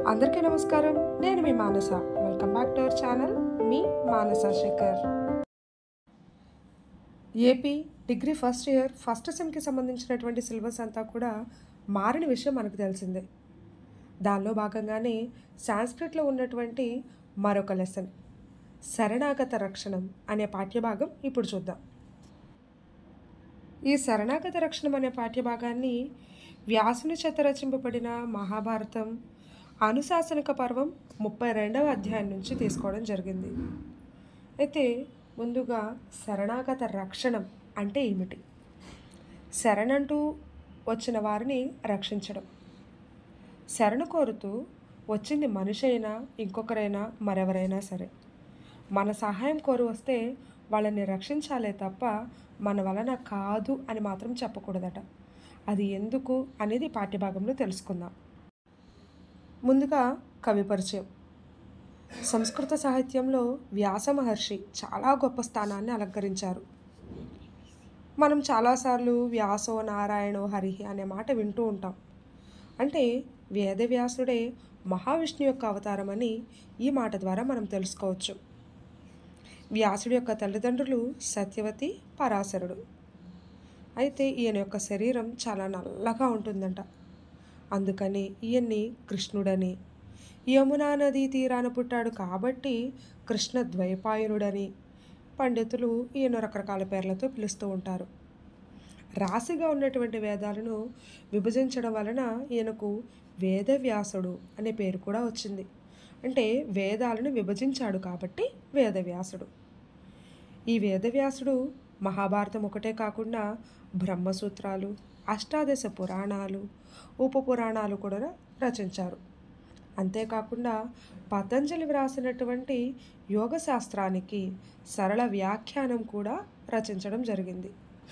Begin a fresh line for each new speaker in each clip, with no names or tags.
అందరికీ నమస్కారం నేను మీ Manasa welcome back to our channel మీ Manasa Shekhar AP degree first year first సెమ్కి సంబంధించినటువంటి సిలబస్ అంతా కూడా మారిన విషయం మనకు తెలిసిందే దానిలో భాగంగానే సాంస్క్రిట్లో ఉన్నటువంటి మరొక లెసన్ శరణాగత రక్షణం అనే పాఠ్యభాగం ఇప్పుడు చూద్దాం ఈ శరణాగత రక్షణం అనే పాఠ్యభాగాన్ని వ్యాసుని చేత రచింపబడిన మహాభారతం అనుశాసనిక పర్వం ముప్పై రెండవ అధ్యాయం నుంచి తీసుకోవడం జరిగింది అయితే ముందుగా శరణాగత రక్షణం అంటే ఏమిటి శరణంటూ వచ్చిన వారిని రక్షించడం శరణు కోరుతూ వచ్చింది మనిషి అయినా ఇంకొకరైనా మరెవరైనా సరే మన సహాయం కోరి వస్తే వాళ్ళని రక్షించాలే తప్ప మన వలన కాదు అని మాత్రం చెప్పకూడదట అది ఎందుకు అనేది పాఠ్యభాగంలో తెలుసుకుందాం ముందుగా కవి పరిచయం సంస్కృత సాహిత్యంలో వ్యాస మహర్షి చాలా గొప్ప స్థానాన్ని అలంకరించారు మనం చాలాసార్లు వ్యాసో నారాయణో హరి అనే మాట వింటూ ఉంటాం అంటే వేదవ్యాసుడే మహావిష్ణు యొక్క అవతారం అని ఈ మాట ద్వారా మనం తెలుసుకోవచ్చు వ్యాసుడి యొక్క తల్లిదండ్రులు సత్యవతి పరాశరుడు అయితే ఈయన యొక్క శరీరం చాలా నల్లగా ఉంటుందంట అందుకని ఈయన్ని కృష్ణుడని యమునా నదీ తీరాన పుట్టాడు కాబట్టి కృష్ణ ద్వైపాయనుడని పండితులు ఈయన రకరకాల పేర్లతో పిలుస్తూ ఉంటారు రాశిగా ఉన్నటువంటి వేదాలను విభజించడం వలన ఈయనకు వేదవ్యాసుడు అనే పేరు కూడా వచ్చింది అంటే వేదాలను విభజించాడు కాబట్టి వేదవ్యాసుడు ఈ వేదవ్యాసుడు మహాభారతం ఒకటే కాకుండా బ్రహ్మసూత్రాలు అష్టాదశ పురాణాలు ఉపపురాణాలు కూడా రచించారు అంతేకాకుండా పతంజలి వ్రాసినటువంటి యోగ శాస్త్రానికి సరళ వ్యాఖ్యానం కూడా రచించడం జరిగింది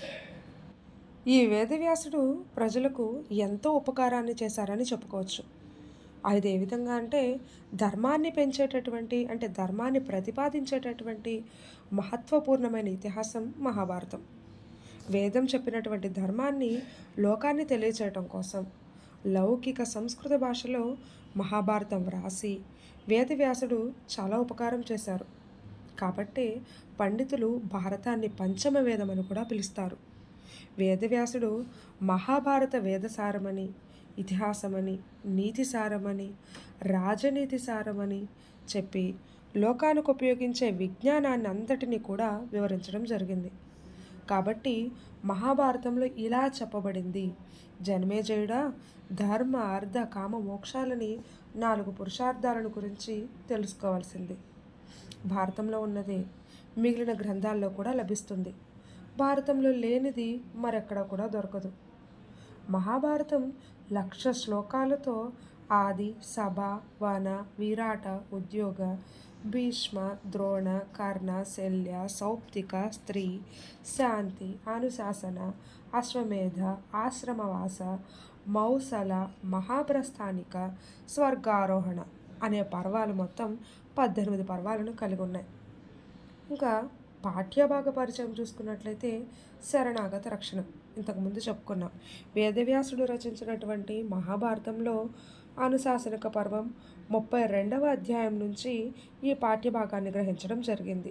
ఈ వేదవ్యాసుడు ప్రజలకు ఎంతో ఉపకారాన్ని చేశారని చెప్పుకోవచ్చు అది ఏ విధంగా అంటే ధర్మాన్ని పెంచేటటువంటి అంటే ధర్మాన్ని ప్రతిపాదించేటటువంటి మహత్వపూర్ణమైన ఇతిహాసం మహాభారతం వేదం చెప్పినటువంటి ధర్మాన్ని లోకాన్ని తెలియచేయటం కోసం లౌకిక సంస్కృత భాషలో మహాభారతం వ్రాసి వేదవ్యాసుడు చాలా ఉపకారం చేశారు కాబట్టే పండితులు భారతాన్ని పంచమ వేదం అని కూడా పిలుస్తారు వేదవ్యాసుడు మహాభారత వేదసారమని ఇతిహాసమని నీతి సారమని రాజనీతి సారమని చెప్పి లోకానికి ఉపయోగించే విజ్ఞానాన్ని అంతటినీ కూడా వివరించడం జరిగింది కాబట్టి మహాభారతంలో ఇలా చెప్పబడింది జన్మేజయుడా ధర్మ అర్ధ కామ మోక్షాలని నాలుగు పురుషార్థాలను గురించి తెలుసుకోవాల్సింది భారతంలో ఉన్నదే మిగిలిన గ్రంథాల్లో కూడా లభిస్తుంది భారతంలో లేనిది మరెక్కడ కూడా దొరకదు మహాభారతం లక్ష శ్లోకాలతో ఆది సభ వన విరాట ఉద్యోగ భీష్మ ద్రోణ కర్ణ శల్య సౌప్తిక స్త్రీ శాంతి అనుశాసన అశ్వమేధ ఆశ్రమవాస మౌసల మహాప్రస్థానిక స్వర్గారోహణ అనే పర్వాలు మొత్తం పద్దెనిమిది పర్వాలను కలిగి ఉన్నాయి ఇంకా పాఠ్యభాగ పరిచయం చూసుకున్నట్లయితే శరణాగత రక్షణం ఇంతకుముందు చెప్పుకున్నాం వేదవ్యాసుడు రచించినటువంటి మహాభారతంలో అనుశాసనిక పర్వం ముప్పై రెండవ అధ్యాయం నుంచి ఈ పాఠ్యభాగాన్ని గ్రహించడం జరిగింది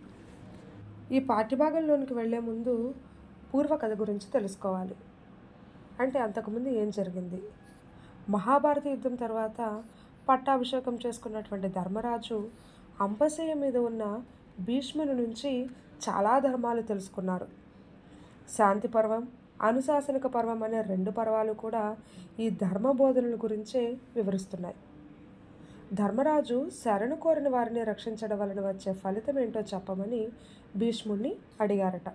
ఈ పాఠ్యభాగంలోనికి వెళ్లే ముందు పూర్వకథ గురించి తెలుసుకోవాలి అంటే అంతకుముందు ఏం జరిగింది మహాభారత యుద్ధం తర్వాత పట్టాభిషేకం చేసుకున్నటువంటి ధర్మరాజు అంపశయ్య మీద ఉన్న భీష్ముని నుంచి చాలా ధర్మాలు తెలుసుకున్నారు శాంతి పర్వం అనుశాసనిక పర్వం అనే రెండు పర్వాలు కూడా ఈ ధర్మ బోధనల గురించే వివరిస్తున్నాయి ధర్మరాజు శరణు కోరిన వారిని రక్షించడం వలన వచ్చే ఫలితం ఏంటో చెప్పమని భీష్ముణ్ణి అడిగారట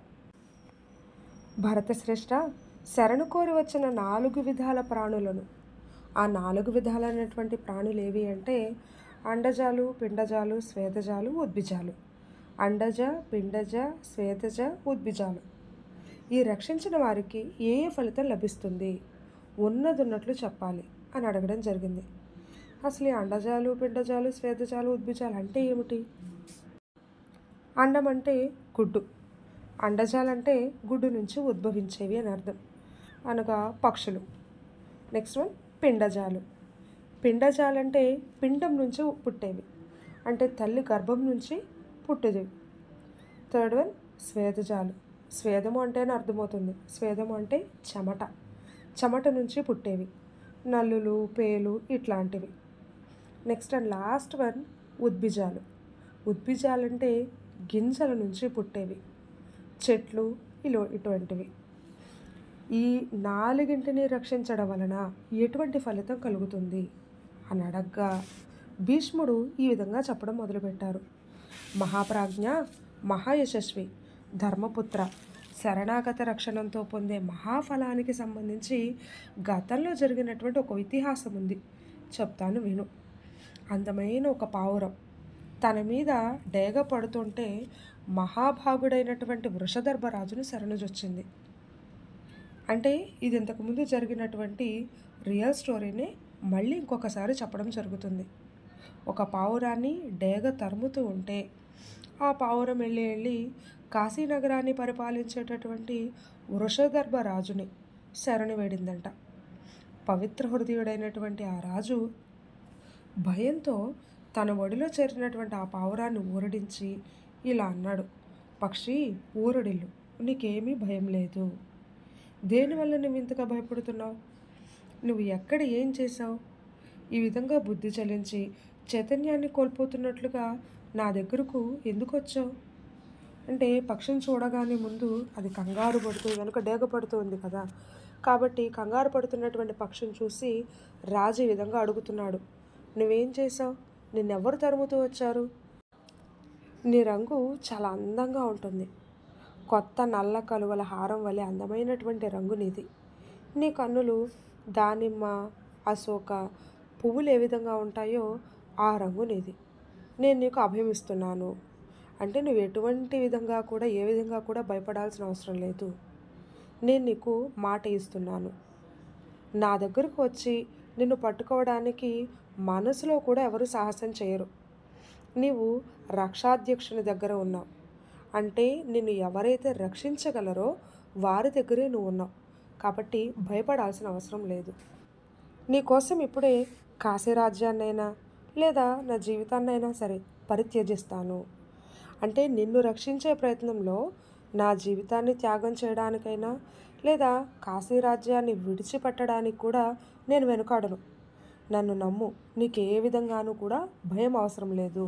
భరతశ్రేష్ఠ శరణు కోరి వచ్చిన నాలుగు విధాల ప్రాణులను ఆ నాలుగు విధాలైనటువంటి ప్రాణులు ఏవి అంటే అండజాలు పిండజాలు శ్వేతజాలు ఉద్భిజాలు అండజ పిండజ శ్వేతజ ఉద్భిజాలు ఈ రక్షించిన వారికి ఏ ఏ ఫలితం లభిస్తుంది ఉన్నదున్నట్లు చెప్పాలి అని అడగడం జరిగింది అసలు ఈ అండజాలు పిండజాలు శ్వేతజాలు ఉద్భిజాలు అంటే ఏమిటి అండం అంటే గుడ్డు అండజాలంటే గుడ్డు నుంచి ఉద్భవించేవి అని అర్థం అనగా పక్షులు నెక్స్ట్ వన్ పిండజాలు పిండజాలంటే పిండం నుంచి పుట్టేవి అంటే తల్లి గర్భం నుంచి పుట్టేవి థర్డ్ వన్ స్వేదజాలు స్వేదము అంటేనే అర్థమవుతుంది స్వేదము అంటే చెమట చెమట నుంచి పుట్టేవి నల్లులు పేలు ఇట్లాంటివి నెక్స్ట్ అండ్ లాస్ట్ వన్ ఉద్భిజాలు ఉద్భిజాలు అంటే గింజల నుంచి పుట్టేవి చెట్లు ఇలా ఇటువంటివి ఈ నాలుగింటిని రక్షించడం వలన ఎటువంటి ఫలితం కలుగుతుంది అని అడగ్గా భీష్ముడు ఈ విధంగా చెప్పడం మొదలుపెట్టారు మహాప్రాజ్ఞ మహాయశస్వి ధర్మపుత్ర శరణాగత రక్షణంతో పొందే మహాఫలానికి సంబంధించి గతంలో జరిగినటువంటి ఒక ఇతిహాసం ఉంది చెప్తాను విను అందమైన ఒక పావురం తన మీద డేగ పడుతుంటే మహాభాగుడైనటువంటి వృషధర్భరాజును శరణుజొచ్చింది అంటే ఇది ఇంతకుముందు జరిగినటువంటి రియల్ స్టోరీని మళ్ళీ ఇంకొకసారి చెప్పడం జరుగుతుంది ఒక పావురాన్ని డేగ తరుముతూ ఉంటే ఆ పావురం వెళ్ళి వెళ్ళి కాశీనగరాన్ని పరిపాలించేటటువంటి వృషధర్భ రాజుని శరణు వేడిందంట పవిత్ర హృదయుడైనటువంటి ఆ రాజు భయంతో తన ఒడిలో చేరినటువంటి ఆ పావురాన్ని ఊరడించి ఇలా అన్నాడు పక్షి ఊరడిల్లు నీకేమీ భయం లేదు దేనివల్ల నువ్వు ఇంతగా భయపడుతున్నావు నువ్వు ఎక్కడ ఏం చేశావు ఈ విధంగా బుద్ధి చలించి చైతన్యాన్ని కోల్పోతున్నట్లుగా నా దగ్గరకు ఎందుకు వచ్చావు అంటే పక్షిని చూడగానే ముందు అది కంగారు పడుతూ వెనుక డేగ పడుతూ ఉంది కదా కాబట్టి కంగారు పడుతున్నటువంటి పక్షిని చూసి రాజు ఈ విధంగా అడుగుతున్నాడు నువ్వేం చేసావు నిన్నెవరు తరుముతూ వచ్చారు నీ రంగు చాలా అందంగా ఉంటుంది కొత్త నల్ల కలువల హారం వలె అందమైనటువంటి రంగు నీది నీ కన్నులు దానిమ్మ అశోక పువ్వులు ఏ విధంగా ఉంటాయో ఆ రంగు నీది నేను నీకు అభయమిస్తున్నాను అంటే నువ్వు ఎటువంటి విధంగా కూడా ఏ విధంగా కూడా భయపడాల్సిన అవసరం లేదు నేను నీకు మాట ఇస్తున్నాను నా దగ్గరకు వచ్చి నిన్ను పట్టుకోవడానికి మనసులో కూడా ఎవరు సాహసం చేయరు నీవు రక్షాధ్యక్షుని దగ్గర ఉన్నావు అంటే నిన్ను ఎవరైతే రక్షించగలరో వారి దగ్గరే నువ్వు ఉన్నావు కాబట్టి భయపడాల్సిన అవసరం లేదు నీకోసం ఇప్పుడే కాశీరాజ్యాన్నైనా లేదా నా జీవితాన్నైనా సరే పరిత్యజిస్తాను అంటే నిన్ను రక్షించే ప్రయత్నంలో నా జీవితాన్ని త్యాగం చేయడానికైనా లేదా కాశీరాజ్యాన్ని విడిచిపెట్టడానికి కూడా నేను వెనుకాడను నన్ను నమ్ము నీకు ఏ విధంగానూ కూడా భయం అవసరం లేదు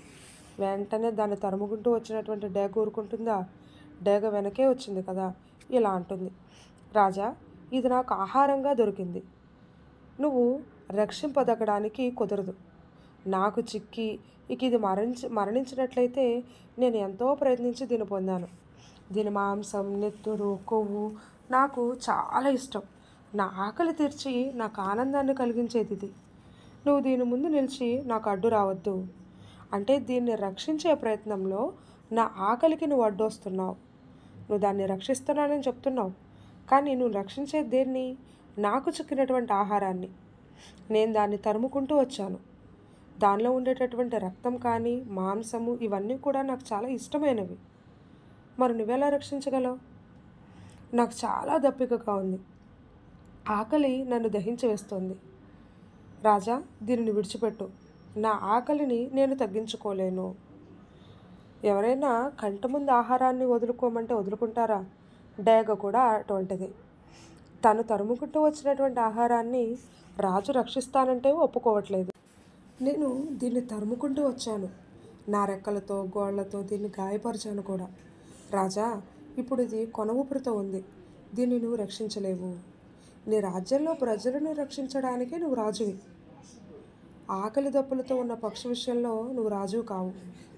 వెంటనే దాన్ని తరుముకుంటూ వచ్చినటువంటి డేగ ఊరుకుంటుందా డేగ వెనకే వచ్చింది కదా ఇలా అంటుంది రాజా ఇది నాకు ఆహారంగా దొరికింది నువ్వు రక్షింపదగడానికి కుదరదు నాకు చిక్కి ఇక ఇది మరణించి మరణించినట్లయితే నేను ఎంతో ప్రయత్నించి దీన్ని పొందాను దీని మాంసం నెత్తురు కొవ్వు నాకు చాలా ఇష్టం నా ఆకలి తీర్చి నాకు ఆనందాన్ని కలిగించేది ఇది నువ్వు దీని ముందు నిలిచి నాకు అడ్డు రావద్దు అంటే దీన్ని రక్షించే ప్రయత్నంలో నా ఆకలికి నువ్వు అడ్డొస్తున్నావు నువ్వు దాన్ని రక్షిస్తున్నానని చెప్తున్నావు కానీ నువ్వు రక్షించే దేన్ని నాకు చిక్కినటువంటి ఆహారాన్ని నేను దాన్ని తరుముకుంటూ వచ్చాను దానిలో ఉండేటటువంటి రక్తం కానీ మాంసము ఇవన్నీ కూడా నాకు చాలా ఇష్టమైనవి మరి నువ్వెలా రక్షించగలవు నాకు చాలా దప్పికగా ఉంది ఆకలి నన్ను దహించి వేస్తోంది రాజా దీనిని విడిచిపెట్టు నా ఆకలిని నేను తగ్గించుకోలేను ఎవరైనా కంటి ముందు ఆహారాన్ని వదులుకోమంటే వదులుకుంటారా డేగ కూడా అటువంటిది తను తరుముకుంటూ వచ్చినటువంటి ఆహారాన్ని రాజు రక్షిస్తానంటే ఒప్పుకోవట్లేదు నేను దీన్ని తరుముకుంటూ వచ్చాను నా రెక్కలతో గోళ్లతో దీన్ని గాయపరిచాను కూడా రాజా ఇప్పుడు ఇది కొన ఊపిరితో ఉంది దీన్ని నువ్వు రక్షించలేవు నీ రాజ్యంలో ప్రజలను రక్షించడానికే నువ్వు రాజువి ఆకలి దప్పులతో ఉన్న పక్షి విషయంలో నువ్వు రాజు కావు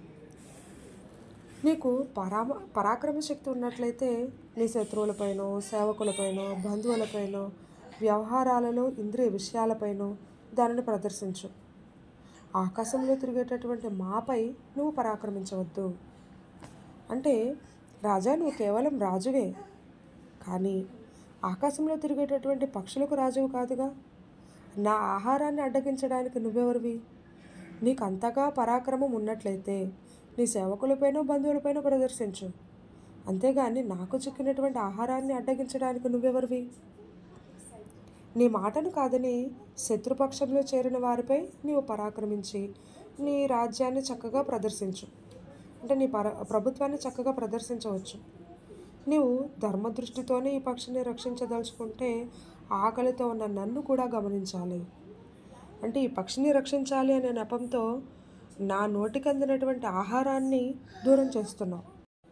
నీకు పరామ పరాక్రమ శక్తి ఉన్నట్లయితే నీ శత్రువులపైనో సేవకులపైనో బంధువులపైనో వ్యవహారాలలో ఇంద్రియ విషయాలపైనో దానిని ప్రదర్శించు ఆకాశంలో తిరిగేటటువంటి మాపై నువ్వు పరాక్రమించవద్దు అంటే రాజా నువ్వు కేవలం రాజువే కానీ ఆకాశంలో తిరిగేటటువంటి పక్షులకు రాజువు కాదుగా నా ఆహారాన్ని అడ్డగించడానికి నువ్వెవరివి నీకు అంతగా పరాక్రమం ఉన్నట్లయితే నీ సేవకులపైనో బంధువులపైనో ప్రదర్శించు అంతేగాని నాకు చిక్కినటువంటి ఆహారాన్ని అడ్డగించడానికి నువ్వెవరివి నీ మాటను కాదని శత్రుపక్షంలో చేరిన వారిపై నీవు పరాక్రమించి నీ రాజ్యాన్ని చక్కగా ప్రదర్శించు అంటే నీ పర ప్రభుత్వాన్ని చక్కగా ప్రదర్శించవచ్చు నీవు ధర్మదృష్టితోనే ఈ పక్షిని రక్షించదలుచుకుంటే ఆకలితో ఉన్న నన్ను కూడా గమనించాలి అంటే ఈ పక్షిని రక్షించాలి అనే నెపంతో నా నోటికి అందినటువంటి ఆహారాన్ని దూరం చేస్తున్నావు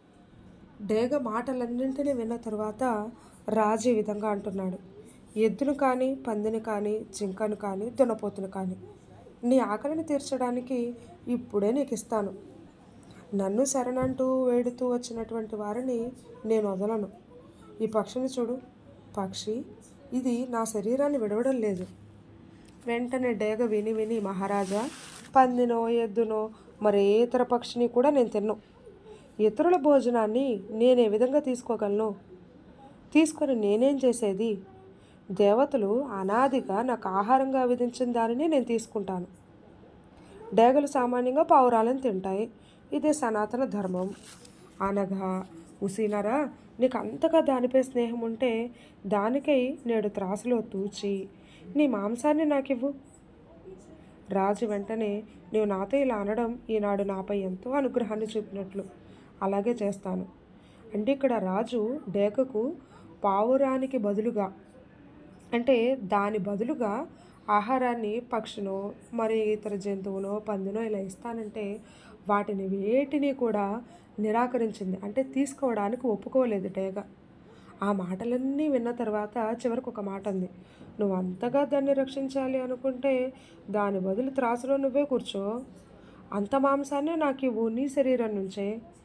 డేగ మాటలన్నింటినీ విన్న తరువాత రాజు ఈ విధంగా అంటున్నాడు ఎద్దును కానీ పందిని కానీ జింకను కానీ దున్నపోతును కానీ నీ ఆకలిని తీర్చడానికి ఇప్పుడే నీకు ఇస్తాను నన్ను శరణంటూ వేడుతూ వచ్చినటువంటి వారిని నేను వదలను ఈ పక్షిని చూడు పక్షి ఇది నా శరీరాన్ని విడవడం లేదు వెంటనే డేగ విని విని మహారాజా పందినో ఎద్దునో మరే ఇతర పక్షిని కూడా నేను తిన్ను ఇతరుల భోజనాన్ని నేను ఏ విధంగా తీసుకోగలను తీసుకొని నేనేం చేసేది దేవతలు అనాదిగా నాకు ఆహారంగా విధించిన దానిని నేను తీసుకుంటాను డేగలు సామాన్యంగా పావురాలను తింటాయి ఇది సనాతన ధర్మం అనగా ఉసీనరా నీకు అంతగా దానిపై స్నేహం ఉంటే దానికై నేడు త్రాసులో తూచి నీ మాంసాన్ని నాకివ్వు రాజు వెంటనే నీవు నాతో ఇలా అనడం ఈనాడు నాపై ఎంతో అనుగ్రహాన్ని చూపినట్లు అలాగే చేస్తాను అంటే ఇక్కడ రాజు డేకకు పావురానికి బదులుగా అంటే దాని బదులుగా ఆహారాన్ని పక్షినో మరి ఇతర జంతువునో పందినో ఇలా ఇస్తానంటే వాటిని వేటిని కూడా నిరాకరించింది అంటే తీసుకోవడానికి ఒప్పుకోలేదు డేగ ఆ మాటలన్నీ విన్న తర్వాత చివరికి ఒక మాట అంది నువ్వు అంతగా దాన్ని రక్షించాలి అనుకుంటే దాని బదులు త్రాసులో నువ్వే కూర్చో అంత మాంసాన్ని నాకు ఇవ్వు నీ శరీరం నుంచే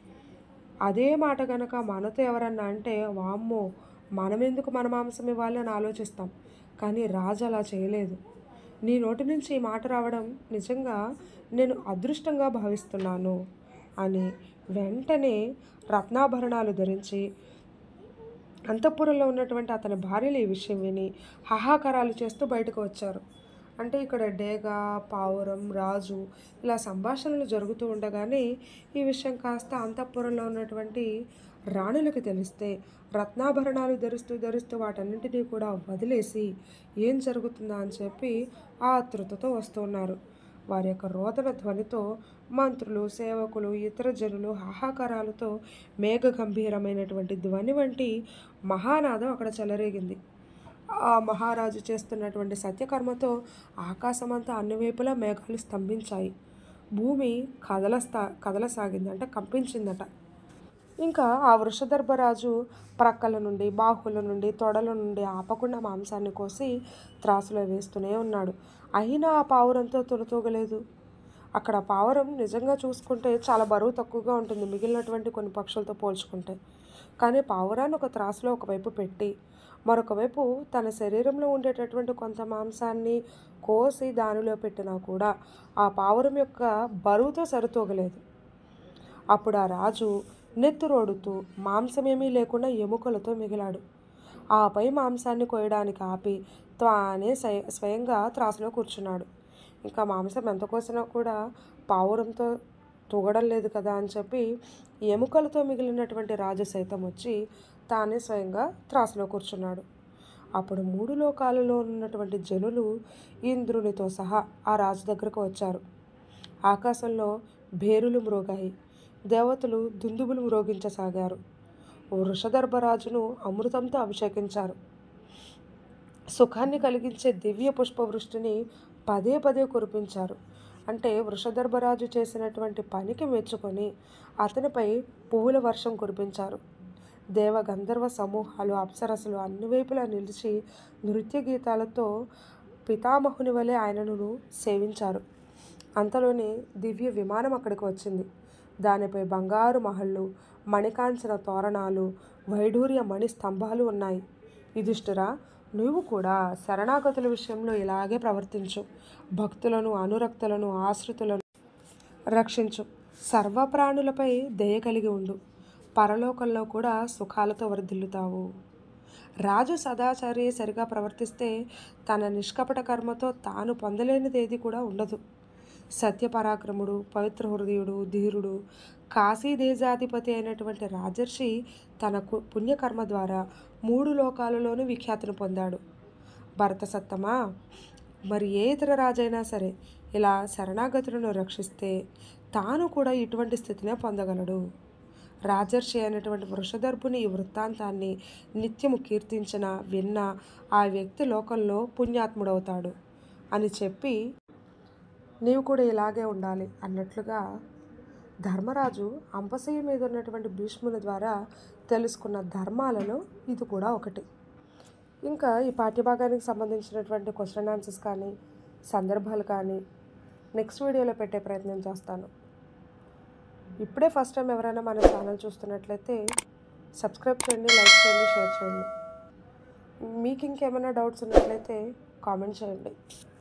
అదే మాట గనక మనతో ఎవరన్నా అంటే వామ్మో మనం ఎందుకు మన మాంసం ఇవ్వాలి అని ఆలోచిస్తాం కానీ రాజు అలా చేయలేదు నీ నోటి నుంచి ఈ మాట రావడం నిజంగా నేను అదృష్టంగా భావిస్తున్నాను అని వెంటనే రత్నాభరణాలు ధరించి అంతఃపురంలో ఉన్నటువంటి అతని భార్యలు ఈ విషయం విని హాహాకారాలు చేస్తూ బయటకు వచ్చారు అంటే ఇక్కడ డేగ పావురం రాజు ఇలా సంభాషణలు జరుగుతూ ఉండగానే ఈ విషయం కాస్త అంతఃపురంలో ఉన్నటువంటి రాణులకు తెలిస్తే రత్నాభరణాలు ధరిస్తూ ధరిస్తూ వాటన్నింటినీ కూడా వదిలేసి ఏం జరుగుతుందా అని చెప్పి ఆతృతతో వస్తున్నారు వారి యొక్క రోదన ధ్వనితో మంత్రులు సేవకులు ఇతర జనులు హాహాకారాలతో మేఘ గంభీరమైనటువంటి ధ్వని వంటి మహానాదం అక్కడ చెలరేగింది ఆ మహారాజు చేస్తున్నటువంటి సత్యకర్మతో ఆకాశమంతా అన్ని వైపులా మేఘాలు స్తంభించాయి భూమి కదలస్తా కదలసాగింది అంటే కంపించిందట ఇంకా ఆ వృషదర్భరాజు ప్రక్కల నుండి బాహుల నుండి తొడల నుండి ఆపకుండా మాంసాన్ని కోసి త్రాసులో వేస్తూనే ఉన్నాడు అయినా ఆ పావురంతో తొలతూగలేదు అక్కడ పావురం నిజంగా చూసుకుంటే చాలా బరువు తక్కువగా ఉంటుంది మిగిలినటువంటి కొన్ని పక్షులతో పోల్చుకుంటే కానీ పావురాన్ని ఒక త్రాసులో ఒకవైపు పెట్టి మరొక వైపు తన శరీరంలో ఉండేటటువంటి కొంత మాంసాన్ని కోసి దానిలో పెట్టినా కూడా ఆ పావురం యొక్క బరువుతో సరితూగలేదు అప్పుడు ఆ రాజు నెత్తురోడుతూ మాంసమేమీ లేకుండా ఎముకలతో మిగిలాడు ఆపై మాంసాన్ని కోయడానికి ఆపి తానే స్వయ- స్వయంగా త్రాసులో కూర్చున్నాడు ఇంకా మాంసం ఎంత కోసినా కూడా పావురంతో తూగడం లేదు కదా అని చెప్పి ఎముకలతో మిగిలినటువంటి రాజు సైతం వచ్చి తానే స్వయంగా త్రాసులో కూర్చున్నాడు అప్పుడు మూడు లోకాలలో ఉన్నటువంటి జనులు ఇంద్రునితో సహా ఆ రాజు దగ్గరకు వచ్చారు ఆకాశంలో భేరులు మ్రోగాయి దేవతలు దుందుబులు మ్రోగించసాగారు వృషదర్భరాజును అమృతంతో అభిషేకించారు సుఖాన్ని కలిగించే దివ్య పుష్పవృష్టిని పదే పదే కురిపించారు అంటే వృషదర్భరాజు చేసినటువంటి పనికి మెచ్చుకొని అతనిపై పువ్వుల వర్షం కురిపించారు దేవ గంధర్వ సమూహాలు అప్సరసలు అన్ని వైపులా నిలిచి నృత్య గీతాలతో పితామహుని వలె ఆయనను సేవించారు అంతలోనే దివ్య విమానం అక్కడికి వచ్చింది దానిపై బంగారు మహళ్ళు మణికాంచన తోరణాలు వైడూర్య మణి స్తంభాలు ఉన్నాయి యుధిష్ఠిరా నువ్వు కూడా శరణాగతుల విషయంలో ఇలాగే ప్రవర్తించు భక్తులను అనురక్తులను ఆశ్రితులను రక్షించు సర్వప్రాణులపై దయ కలిగి ఉండు పరలోకంలో కూడా సుఖాలతో వర్ధిల్లుతావు రాజు సదాచారి సరిగా ప్రవర్తిస్తే తన నిష్కపట కర్మతో తాను పొందలేనిదేది కూడా ఉండదు సత్యపరాక్రముడు పవిత్ర హృదయుడు ధీరుడు కాశీదేశాధిపతి అయినటువంటి రాజర్షి తన కు- పుణ్యకర్మ ద్వారా మూడు లోకాలలోనూ విఖ్యాతిని పొందాడు భరత సత్తమా మరి ఏ ఇతర రాజైనా సరే ఇలా శరణాగతులను రక్షిస్తే తాను కూడా ఇటువంటి స్థితినే పొందగలడు రాజర్షి అయినటువంటి వృషదర్భుని ఈ వృత్తాంతాన్ని నిత్యము కీర్తించిన విన్న ఆ వ్యక్తి లోకంలో పుణ్యాత్ముడవుతాడు అని చెప్పి నీవు కూడా ఇలాగే ఉండాలి అన్నట్లుగా ధర్మరాజు అంపశయ్య మీద ఉన్నటువంటి భీష్ముని ద్వారా తెలుసుకున్న ధర్మాలలో ఇది కూడా ఒకటి ఇంకా ఈ పాఠ్యభాగానికి సంబంధించినటువంటి క్వశ్చన్ ఆన్సర్స్ కానీ సందర్భాలు కానీ నెక్స్ట్ వీడియోలో పెట్టే ప్రయత్నం చేస్తాను ఇప్పుడే ఫస్ట్ టైం ఎవరైనా మన ఛానల్ చూస్తున్నట్లయితే సబ్స్క్రైబ్ చేయండి లైక్ చేయండి షేర్ చేయండి మీకు ఇంకేమైనా డౌట్స్ ఉన్నట్లయితే కామెంట్ చేయండి